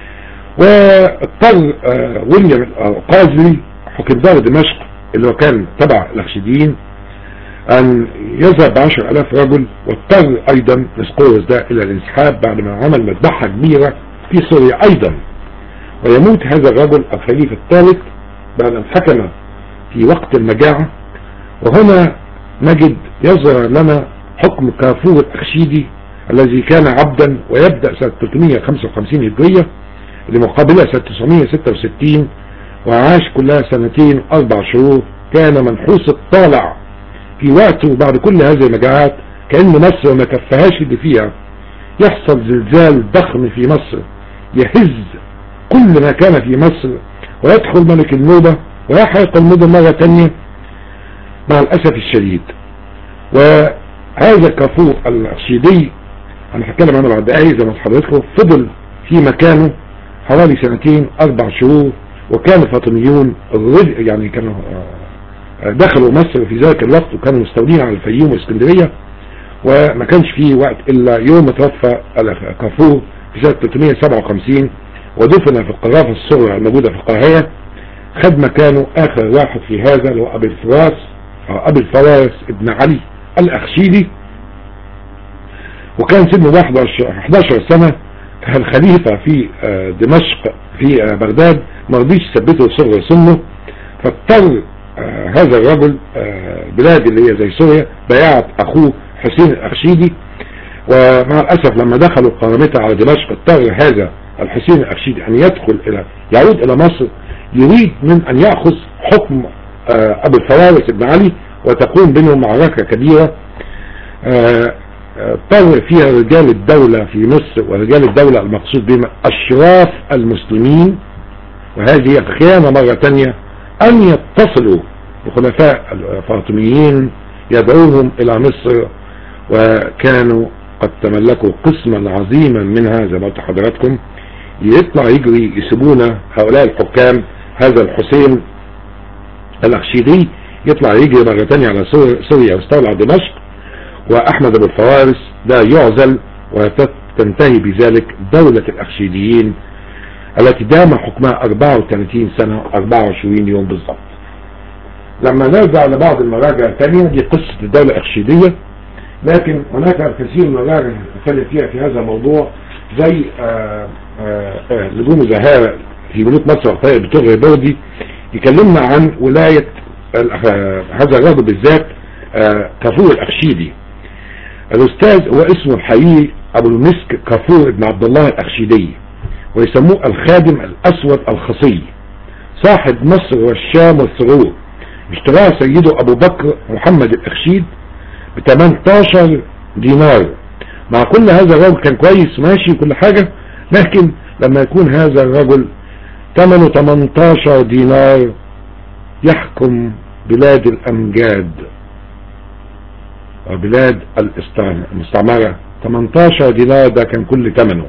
Speaker 3: واضطر آه ويليام القازلي حكم دار دمشق اللي هو كان تبع الأخشيديين أن يذهب بعشر ألاف رجل واضطر أيضا نسقورس ده إلى الانسحاب بعد ما عمل مذبحة كبيرة في سوريا أيضا ويموت هذا الرجل الخليفة الثالث بعد أن حكم في وقت المجاعة وهنا نجد يظهر لنا حكم كافور الأخشيدي الذي كان عبدا ويبدأ سنة 355 هجرية لمقابلة سنة 966 وعاش كلها سنتين أربع شهور كان منحوس الطالع في وقته بعد كل هذه المجاعات كأن مصر ما كفهاش اللي فيها يحصل زلزال ضخم في مصر يهز كل ما كان في مصر ويدخل ملك النوبة ويحرق المدن مرة تانية مع الأسف الشديد وهذا كافور الرشيدي أنا هتكلم عنه بعد دقايق زي ما حضرتكم فضل في مكانه حوالي سنتين أربع شهور وكان الفاطميون يعني كانوا دخلوا مصر في ذلك الوقت وكانوا مستولين على الفيوم واسكندرية وما كانش فيه وقت إلا يوم توفى كافور في سنة 357 ودفن في القرافة الصغرى الموجودة في القاهرة خد مكانه آخر واحد في هذا اللي هو أبي الفراس أو أبي الفوارس ابن علي الأخشيدي وكان سنه 11 سنة الخليفة في دمشق في بغداد ما رضيش يثبته صغر سنه فاضطر آه هذا الرجل آه بلاد اللي هي زي سوريا بايعت اخوه حسين الاخشيدي ومع الاسف لما دخلوا القرامطة على دمشق اضطر هذا الحسين الاخشيدي ان يدخل الى يعود الى مصر يريد من ان يأخذ حكم آه ابو الفوارس ابن علي وتقوم بينهم معركة كبيرة اضطر فيها رجال الدولة في مصر ورجال الدولة المقصود بهم اشراف المسلمين وهذه خيانة مرة تانية ان يتصلوا بخلفاء الفاطميين يدعوهم الى مصر وكانوا قد تملكوا قسما عظيما منها زي ما قلت حضراتكم يطلع يجري يسيبونا هؤلاء الحكام هذا الحسين الاخشيدي يطلع يجري مرة تانية على سوريا ويستولى على دمشق واحمد ابو الفوارس ده يعزل وتنتهي بذلك دولة الاخشيديين التي دام حكمها 34 سنة 24 يوم بالضبط لما نرجع لبعض المراجع الثانية دي قصة الدولة الاخشيدية لكن هناك الكثير من المراجع نتكلم فيها في هذا الموضوع زي نجوم زهارة في ملوك مصر وقتها بتغري بودي يكلمنا عن ولاية هذا الرجل بالذات كفور الاخشيدي الاستاذ هو اسمه الحقيقي ابو المسك كفور ابن عبد الله الاخشيدي ويسموه الخادم الاسود الخصي صاحب مصر والشام والثغور اشتراها سيده ابو بكر محمد الاخشيد ب 18 دينار مع كل هذا الرجل كان كويس ماشي كل حاجة لكن لما يكون هذا الرجل ثمنه 18 دينار يحكم بلاد الامجاد وبلاد المستعمرة 18 دينار ده كان كل ثمنه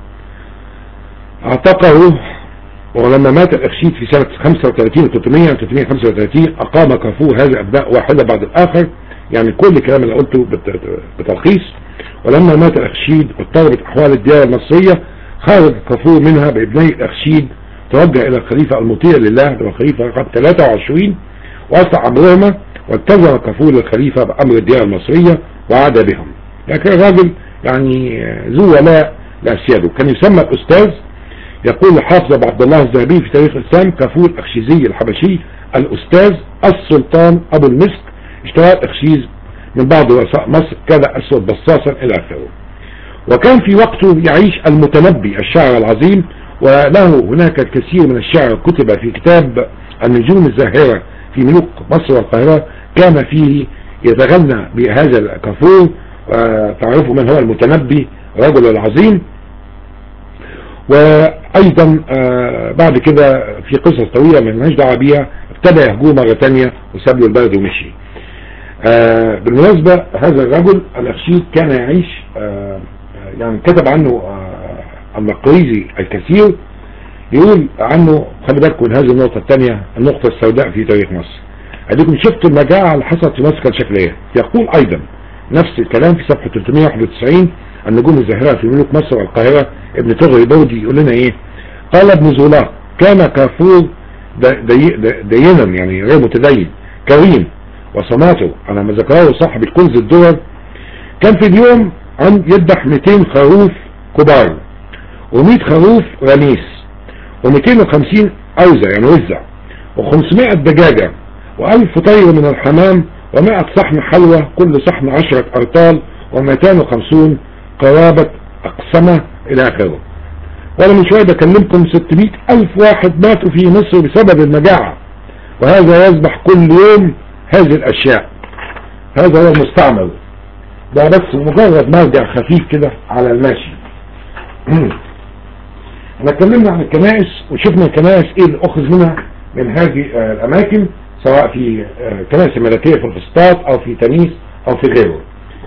Speaker 3: اعتقه ولما مات الاخشيد في سنة 35 300 335 اقام كفور هذه ابناء واحدة بعد الاخر يعني كل الكلام اللي قلته بتلخيص ولما مات الاخشيد واضطربت احوال الديار المصرية خرج كفور منها بابني الاخشيد توجه الى الخليفة المطيع لله الخليفة رقم 23 واسع امرهما والتزم كفور الخليفة بامر الديار المصرية وعاد بهم لكن يعني الراجل يعني ذو ولاء لاسياده كان يسمى الاستاذ يقول حافظ عبد الله الذهبي في تاريخ الاسلام كفور الاخشيزي الحبشي الاستاذ السلطان ابو المسك اشترى الاخشيز من بعض رؤساء مصر كان اسود بصاصا الى اخره وكان في وقته يعيش المتنبي الشاعر العظيم وله هناك الكثير من الشعر كتب في كتاب النجوم الزاهرة في ملوك مصر والقاهرة كان فيه يتغنى بهذا الكفور تعرفوا من هو المتنبي رجل العظيم وايضا بعد كده في قصص طويلة من مالناش دعوه بيها ابتدى يهجوه مرة تانية وساب له البلد ومشي بالمناسبة هذا الرجل الاخشيد كان يعيش يعني كتب عنه المقريزي الكثير يقول عنه خلي بالكم هذه النقطة الثانية النقطة السوداء في تاريخ مصر اديكم شفتوا المجاعة اللي حصلت في مصر كانت شكلها ايه يقول ايضا نفس الكلام في صفحة 391 النجوم الزاهرة في ملوك مصر والقاهرة ابن تغري بودي يقول لنا ايه قال ابن زولاق كان كافور دينا يعني غير متدين كريم وصماته على ما ذكره صاحب الكنز الدول كان في اليوم عن يذبح 200 خروف كبار و100 خروف غميس و250 أوزة يعني وزع و500 دجاجة و1000 طير من الحمام و100 صحن حلوى كل صحن 10 أرطال و250 قرابة أقسمة إلى آخره وأنا من شوية بكلمكم 600 ألف واحد ماتوا في مصر بسبب المجاعة وهذا يذبح كل يوم هذه الأشياء هذا هو المستعمل ده بس مجرد مرجع خفيف كده على الماشي احنا اتكلمنا عن الكنائس وشفنا الكنائس ايه اللي اخذ منها من هذه آه الاماكن سواء في آه كنائس الملكية في الفسطاط او في تنيس او في غيره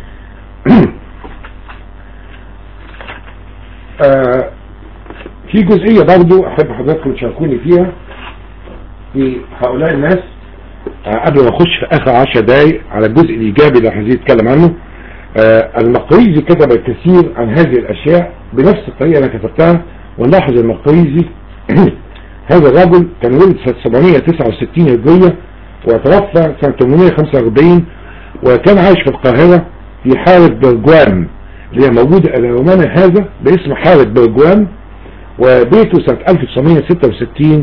Speaker 3: آه في جزئية برضو احب حضراتكم تشاركوني فيها في هؤلاء الناس قبل ما اخش في اخر عشر دقايق على الجزء الايجابي اللي عايزين نتكلم عنه المقريزي كتب الكثير عن هذه الاشياء بنفس الطريقة اللي كتبتها ونلاحظ المقريزي هذا الرجل كان ولد سنة 769 هجرية وتوفى سنة 845 وكان عايش في القاهرة في حارة برجوان اللي هي موجودة إلى يومنا هذا باسم حارة برجوان وبيته سنة 1966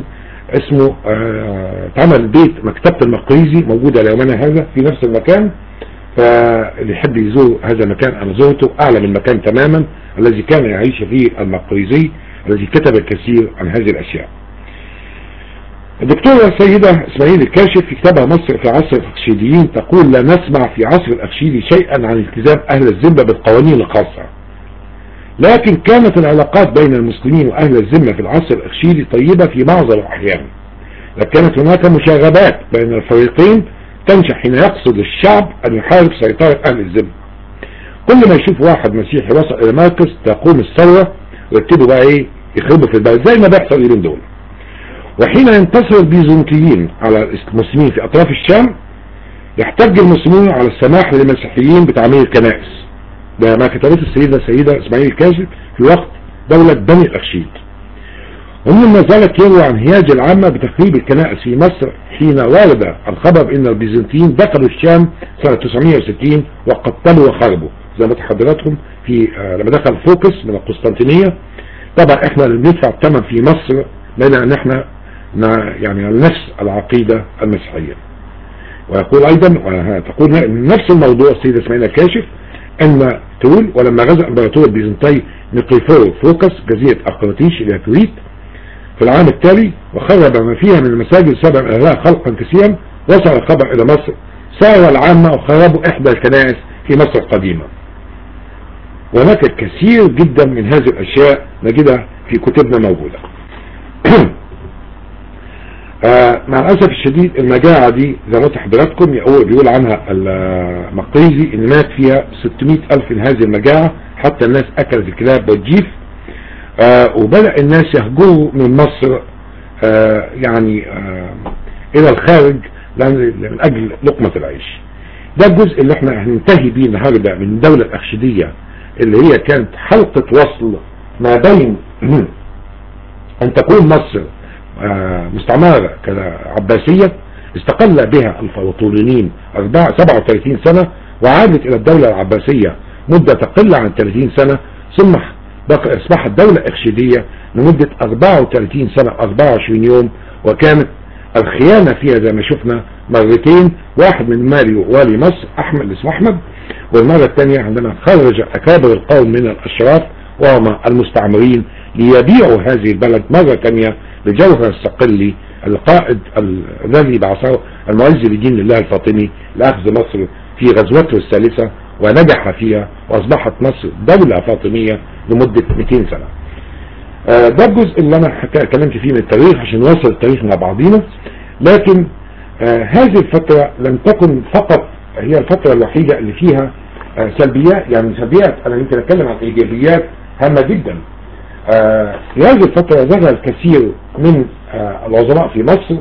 Speaker 3: اسمه آه، اتعمل بيت مكتبة المقريزي موجودة ليومنا هذا في نفس المكان فاللي يحب يزور هذا المكان انا زرته اعلى من المكان تماما الذي كان يعيش فيه المقريزي الذي كتب الكثير عن هذه الاشياء الدكتورة السيدة اسماعيل الكاشف في كتابها مصر في عصر الأخشيديين تقول لا نسمع في عصر الأخشيدي شيئا عن التزام أهل الذمة بالقوانين الخاصة لكن كانت العلاقات بين المسلمين وأهل الذمة في العصر الأخشيدي طيبة في معظم الأحيان لكن كانت هناك مشاغبات بين الفريقين تنشأ حين يقصد الشعب أن يحارب سيطرة أهل الذمة كل ما يشوف واحد مسيحي وصل إلى مركز تقوم الثورة ويبتدوا بقى إيه يخربوا في البلد زي ما بيحصل اليومين دول وحين ينتصر البيزنطيين على المسلمين في أطراف الشام يحتج المسلمين على السماح للمسيحيين بتعمير الكنائس ده ما كتبته السيدة السيدة اسماعيل الكاشف في وقت دولة بني الأخشيد ومن ما زالت يروى عن هياج العامة بتخريب الكنائس في مصر حين ورد الخبر ان البيزنطيين دخلوا الشام سنة 960 وقتلوا وخربوا زي ما حضراتكم في آه لما دخل فوكس من القسطنطينية طبعا احنا اللي بندفع الثمن في مصر لان ان احنا يعني على نفس العقيدة المسيحية ويقول ايضا تقول نفس الموضوع السيدة اسماعيل الكاشف ان تقول ولما غزا الامبراطور البيزنطي نيقيفور فوكس جزيرة اقراطيش الى كريت في العام التالي وخرب ما فيها من المساجد سبع الاف خلقا كثيرا وصل الخبر الى مصر ساروا العامة وخربوا احدى الكنائس في مصر القديمة وهناك كثير جدا من هذه الاشياء نجدها في كتبنا موجودة آه مع الأسف الشديد المجاعة دي زي ما حضراتكم بيقول عنها المقريزي ان مات فيها 600 ألف من هذه المجاعة حتى الناس أكلت الكلاب والجيف آه وبدأ الناس يهجروا من مصر آه يعني إلى الخارج من أجل لقمة العيش ده الجزء اللي احنا هننتهي بيه النهارده من الدولة الأخشدية اللي هي كانت حلقة وصل ما بين أن تكون مصر مستعمرة عباسية استقل بها الفلسطينيين 37 سنة وعادت إلى الدولة العباسية مدة تقل عن 30 سنة ثم أصبحت دولة إخشيدية لمدة 34 سنة 24 يوم وكانت الخيانة فيها زي ما شفنا مرتين واحد من مالي والي مصر أحمد اللي اسمه أحمد والمرة الثانية عندما خرج أكابر القوم من الأشراف وهم المستعمرين ليبيعوا هذه البلد مرة ثانية لجوهر الصقلي القائد الذي بعثه المعز لدين الله الفاطمي لأخذ مصر في غزوته الثالثة ونجح فيها وأصبحت مصر دولة فاطمية لمدة 200 سنة ده الجزء اللي أنا اتكلمت فيه من التاريخ عشان نوصل التاريخ مع بعضينا لكن هذه الفترة لم تكن فقط هي الفترة الوحيدة اللي فيها سلبيات يعني سلبيات أنا يمكن أتكلم عن إيجابيات هامة جدا في هذه الفترة ظهر الكثير من العظماء في مصر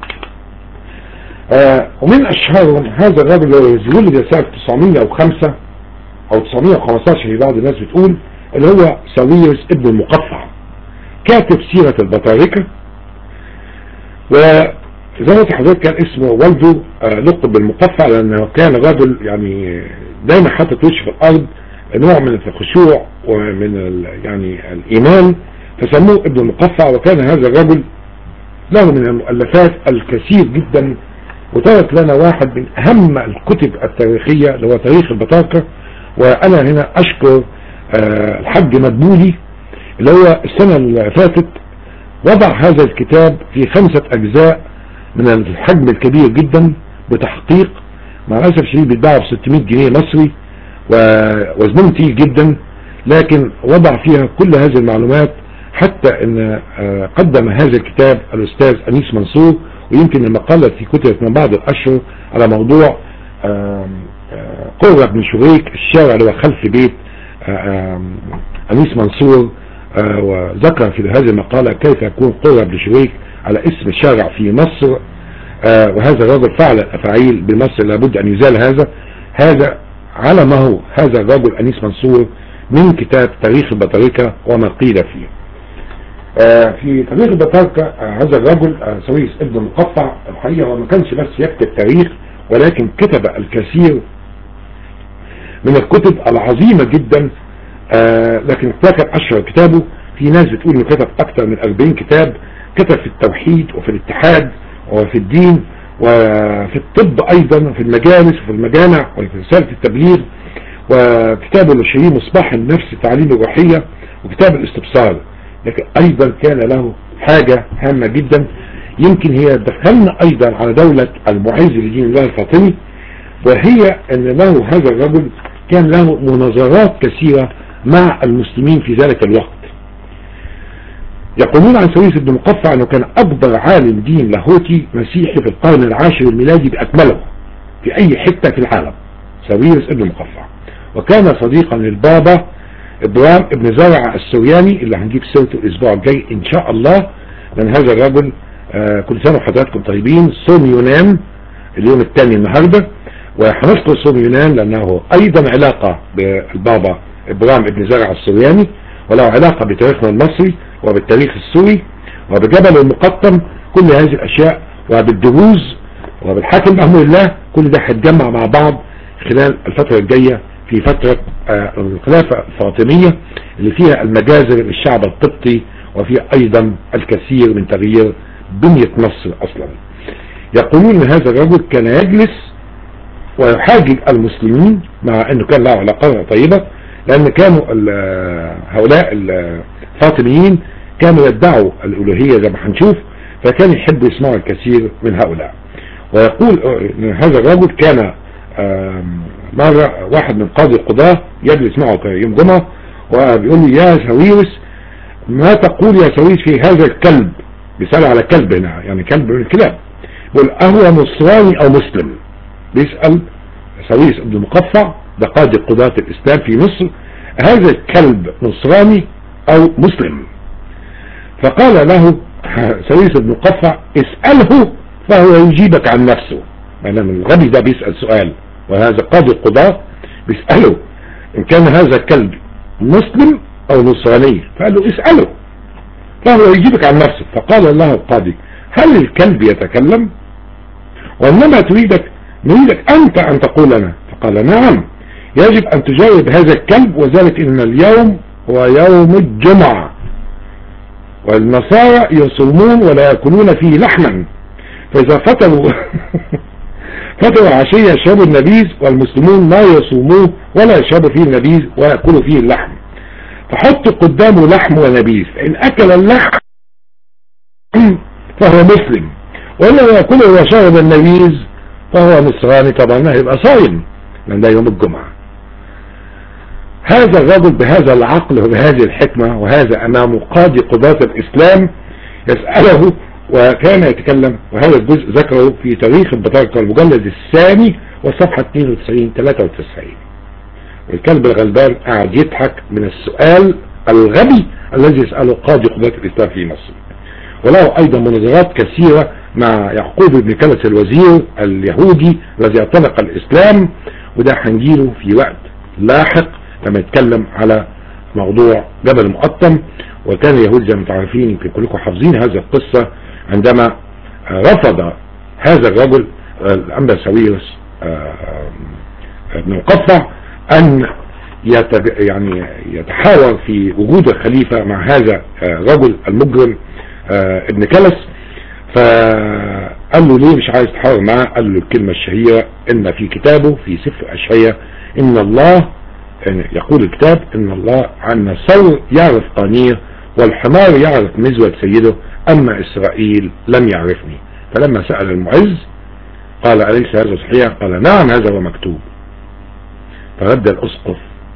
Speaker 3: ومن أشهرهم هذا الرجل الذي ولد سنة 905 أو 915 في بعض الناس بتقول اللي هو ساويرس ابن المقفع كاتب سيرة البطاركة وزي ما حضرتك كان اسمه والده لقب بالمقفع لأنه كان رجل يعني دايما حاطط وشه في الأرض نوع من الخشوع ومن يعني الإيمان فسموه ابن المقفع وكان هذا الرجل له من المؤلفات الكثير جدا وترك لنا واحد من أهم الكتب التاريخية اللي هو تاريخ البطاركة وأنا هنا أشكر أه الحاج مدبولي اللي هو السنة اللي فاتت وضع هذا الكتاب في خمسة أجزاء من الحجم الكبير جدا بتحقيق مع الأسف الشديد بيتباع ب 600 جنيه مصري ووزنهم تقيل جدا لكن وضع فيها كل هذه المعلومات حتى ان قدم هذا الكتاب الاستاذ انيس منصور ويمكن المقالة في كتبت من بعض الاشهر على موضوع قرة بن شريك الشارع اللي هو خلف بيت انيس منصور وذكر في هذه المقالة كيف يكون قرة بن شريك على اسم شارع في مصر وهذا الرجل فعل افعيل بمصر لابد ان يزال هذا هذا على ما هو هذا الرجل أنيس منصور من كتاب تاريخ البطاركة وما قيل فيه آه في تاريخ البطاركة آه هذا الرجل آه سويس ابن مقطع الحقيقة هو ما كانش بس يكتب تاريخ ولكن كتب الكثير من الكتب العظيمة جدا لكن ده كان أشهر كتابه في ناس بتقول انه كتب أكثر من 40 كتاب كتب في التوحيد وفي الاتحاد وفي الدين وفي الطب ايضا وفي المجالس وفي المجامع وفي رسالة التبليغ وكتابه الشهير مصباح النفس تعليم الروحية وكتاب الاستبصار لكن ايضا كان له حاجة هامة جدا يمكن هي دخلنا ايضا على دولة المعز لدين الله الفاطمي وهي ان له هذا الرجل كان له مناظرات كثيرة مع المسلمين في ذلك الوقت يقولون عن سويس بن مقفع انه كان اكبر عالم دين لاهوتي مسيحي في القرن العاشر الميلادي باكمله في اي حتة في العالم سويس بن مقفع وكان صديقا للبابا ابراهيم ابن زرع السورياني اللي هنجيب سيرته الاسبوع الجاي ان شاء الله لان هذا الرجل آه كل سنة وحضراتكم طيبين صوم يونان اليوم الثاني النهاردة وهنذكر صوم يونان لانه ايضا علاقة بالبابا ابراهيم ابن زرع السورياني وله علاقة بتاريخنا المصري وبالتاريخ السوري وبجبل المقطم كل هذه الاشياء وبالدروز وبالحاكم بأمر الله كل ده هيتجمع مع بعض خلال الفترة الجاية في فترة آه الخلافة الفاطمية اللي فيها المجازر للشعب القبطي وفيها ايضا الكثير من تغيير بنية مصر اصلا يقولون ان هذا الرجل كان يجلس ويحاجج المسلمين مع انه كان له علاقات طيبة لان كانوا هؤلاء الفاطميين كانوا يدعوا الالوهية زي ما هنشوف فكان يحب يسمعوا الكثير من هؤلاء ويقول ان هذا الرجل كان مرة واحد من قاضي القضاة يجلس معه يوم جمعة وبيقول لي يا سويرس ما تقول يا سويس في هذا الكلب بيسأل على كلب هنا يعني كلب من الكلاب يقول أهو نصراني أو مسلم بيسأل سويس ابن مقفع ده قاضي قضاة الإسلام في مصر هذا الكلب نصراني أو مسلم فقال له سويس ابن مقفع اسأله فهو يجيبك عن نفسه أنا من الغبي ده بيسأل سؤال وهذا قاضي القضاة بيسأله إن كان هذا الكلب مسلم أو نصراني فقال له اسأله فهو يجيبك عن نفسه فقال الله القاضي هل الكلب يتكلم وإنما تريدك نريدك أنت أن تقول لنا فقال نعم يجب أن تجاوب هذا الكلب وذلك إن اليوم هو يوم الجمعة والنصارى يصومون ولا يأكلون فيه لحما فإذا فتروا فتروا عشية يشربوا النبيذ والمسلمون لا يصوموه ولا يشربوا فيه النبيذ ويأكلوا فيه اللحم فحط قدامه لحم ونبيذ فإن أكل اللحم فهو مسلم وإلا يأكله وشرب النبيذ فهو نصراني طبعا هيبقى صايم لأن ده يوم الجمعة هذا الرجل بهذا العقل وبهذه الحكمة وهذا أمامه قاضي قضاة الإسلام يسأله وكان يتكلم وهذا الجزء ذكره في تاريخ البطاركة المجلد الثاني وصفحة 92 93 والكلب الغلبان قاعد يضحك من السؤال الغبي الذي يسأله قاضي قضاة الإسلام في مصر وله أيضا مناظرات كثيرة مع يعقوب بن كلس الوزير اليهودي الذي اعتنق الإسلام وده هنجيله في وقت لاحق لما يتكلم على موضوع جبل المقطم وكان اليهود زي ما تعرفين يمكن كلكم حافظين هذه القصة عندما رفض هذا الرجل الأنبا ساويرس ابن مقطع أن يعني يتحاور في وجود الخليفة مع هذا الرجل المجرم ابن كلس فقال له ليه مش عايز تحاور معاه قال له الكلمة الشهيرة ان في كتابه في سفر اشعياء ان الله يعني يقول الكتاب ان الله عن ثور يعرف قانير والحمار يعرف مزوة سيده اما اسرائيل لم يعرفني فلما سأل المعز قال أليس هذا صحيح قال نعم هذا هو مكتوب فرد الأسقف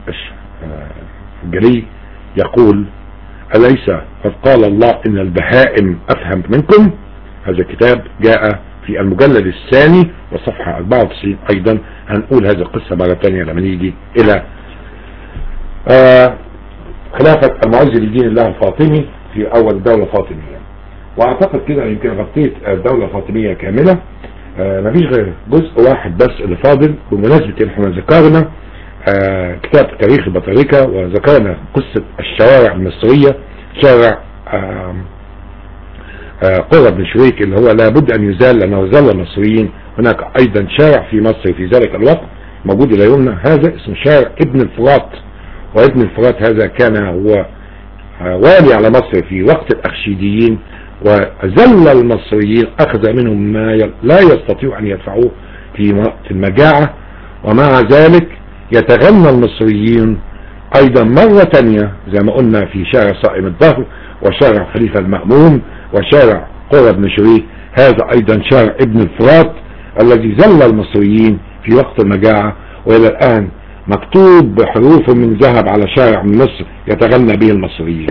Speaker 3: الجلي يقول أليس قد قال الله إن البهائم أفهم منكم هذا الكتاب جاء في المجلد الثاني وصفحة 94 أيضا هنقول هذه القصة مرة ثانية لما نيجي إلى آه خلافة المعز لدين الله الفاطمي في أول دولة فاطمية وأعتقد كده يمكن غطيت الدولة الفاطمية كاملة آه مفيش غير جزء واحد بس اللي فاضل بمناسبة ان احنا ذكرنا آه كتاب تاريخ البطريقة وذكرنا قصة الشوارع المصرية شارع آه قرى بن شريك اللي هو لابد ان يزال لانه زال المصريين هناك ايضا شارع في مصر في ذلك الوقت موجود الى يومنا هذا اسمه شارع ابن الفرات وابن الفرات هذا كان هو والي على مصر في وقت الاخشيديين وذل المصريين أخذ منهم ما ي- لا يستطيع أن يدفعوه في وقت المجاعة ومع ذلك يتغنى المصريين أيضا مرة تانية زي ما قلنا في شارع صائم الظهر وشارع خليفة المأمون وشارع قرى بن شريك هذا أيضا شارع ابن الفرات الذي ذل المصريين في وقت المجاعة وإلى الآن مكتوب بحروف من ذهب على شارع من مصر يتغنى به المصريين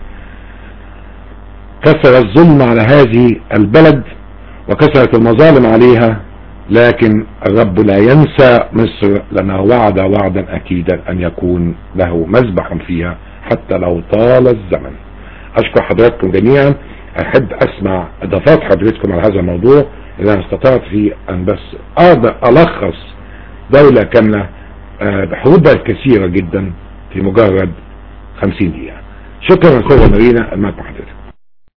Speaker 3: كثر الظلم على هذه البلد وكثرت المظالم عليها لكن الرب لا ينسى مصر لأنه وعد وعدا أكيدا أن يكون له مذبح فيها حتى لو طال الزمن أشكر حضراتكم جميعا أحب أسمع إضافات حضرتكم على هذا الموضوع إذا أنا استطعت فيه أن بس أقدر ألخص دولة كاملة آه، بحروبها الكثيرة جدا في مجرد 50 دقيقة شكرا أخوة مارينا المعك حضرتك